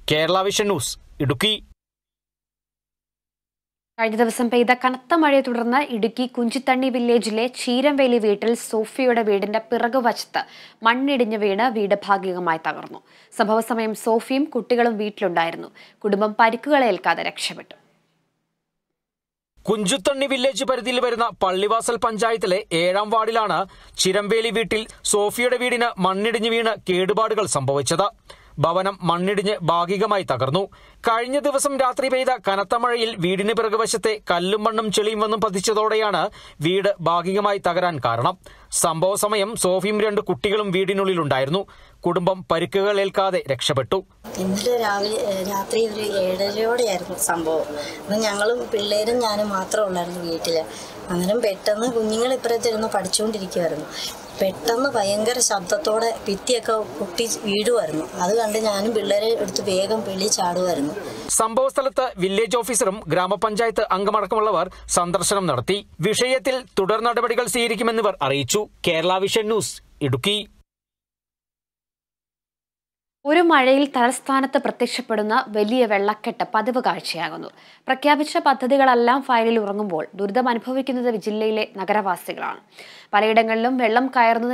Kerala vision news Idukki കഴിഞ്ഞ ദിവസം പെയ്ത കനത്ത മഴയെ തുടർന്ന് ഇടുക്കി കുഞ്ചിത്തണ്ണി വില്ലേജിലെ ചീരംവേലി വീട്ടിൽ സോഫിയുടെ വീടിന്റെ പിറകുവശത്ത് മണ്ണിടിഞ്ഞ് വീണ് വീട് ഭാഗികമായി തകർന്നു സംഭവ സമയം സോഫിയും കുട്ടികളും വീട്ടിലുണ്ടായിരുന്നു കുടുംബം പരിക്കുകളേൽക്കാതെ രക്ഷപ്പെട്ടു കുഞ്ചുത്തണ്ണി വില്ലേജ് പരിധിയിൽ വരുന്ന പള്ളിവാസൽ പഞ്ചായത്തിലെ ഏഴാം വാർഡിലാണ് ചിരമ്പേലി വീട്ടിൽ സോഫിയുടെ വീടിന് മണ്ണിടിഞ്ഞ് വീണ് കേടുപാടുകൾ സംഭവിച്ചത് ഭവനം മണ്ണിടിഞ്ഞ് ഭാഗികമായി തകർന്നു കഴിഞ്ഞ ദിവസം രാത്രി പെയ്ത കനത്ത മഴയിൽ വീടിന് പിറകുവശത്തെ കല്ലും മണ്ണും ചെളിയും വന്നും പതിച്ചതോടെയാണ് വീട് ഭാഗികമായി തകരാൻ കാരണം സംഭവ സമയം സോഫിയും രണ്ട് കുട്ടികളും വീടിനുള്ളിലുണ്ടായിരുന്നു കുടുംബം പരിക്കുകൾ ഏൽക്കാതെ രക്ഷപ്പെട്ടു ഇന്നലെ രാവിലെ ഏഹ് രാത്രി ഒരു ഏഴരയോടെയായിരുന്നു സംഭവം അപ്പം ഞങ്ങളും പിള്ളേരും ഞാനും മാത്രമേ ഉള്ളായിരുന്നു വീട്ടിൽ അന്നേരം പെട്ടെന്ന് കുഞ്ഞുങ്ങൾ ഇപ്പുറത്തിരുന്ന് പഠിച്ചുകൊണ്ടിരിക്കുമായിരുന്നു പെട്ടെന്ന് ഭയങ്കര ശബ്ദത്തോടെ ഭിത്തിയൊക്കെ പൊട്ടി വീഴുമായിരുന്നു അത് കണ്ട് ഞാനും പിള്ളേരെ എടുത്ത് വേഗം വെളി ചാടുമായിരുന്നു സംഭവ സ്ഥലത്ത് വില്ലേജ് ഓഫീസറും ഗ്രാമപഞ്ചായത്ത് അംഗമടക്കമുള്ളവർ സന്ദർശനം നടത്തി വിഷയത്തിൽ തുടർ നടപടികൾ സ്വീകരിക്കുമെന്നിവർ അറിയിച്ചു കേരള വിഷൻ ന്യൂസ് ഇടുക്കി ഒരു മഴയിൽ തലസ്ഥാനത്ത് പ്രത്യക്ഷപ്പെടുന്ന വലിയ വെള്ളക്കെട്ട് പതിവ് കാഴ്ചയാകുന്നു പ്രഖ്യാപിച്ച പദ്ധതികളെല്ലാം ഫയലിൽ ഉറങ്ങുമ്പോൾ ദുരിതം അനുഭവിക്കുന്നത് ജില്ലയിലെ നഗരവാസികളാണ് പലയിടങ്ങളിലും വെള്ളം കയറുന്നത്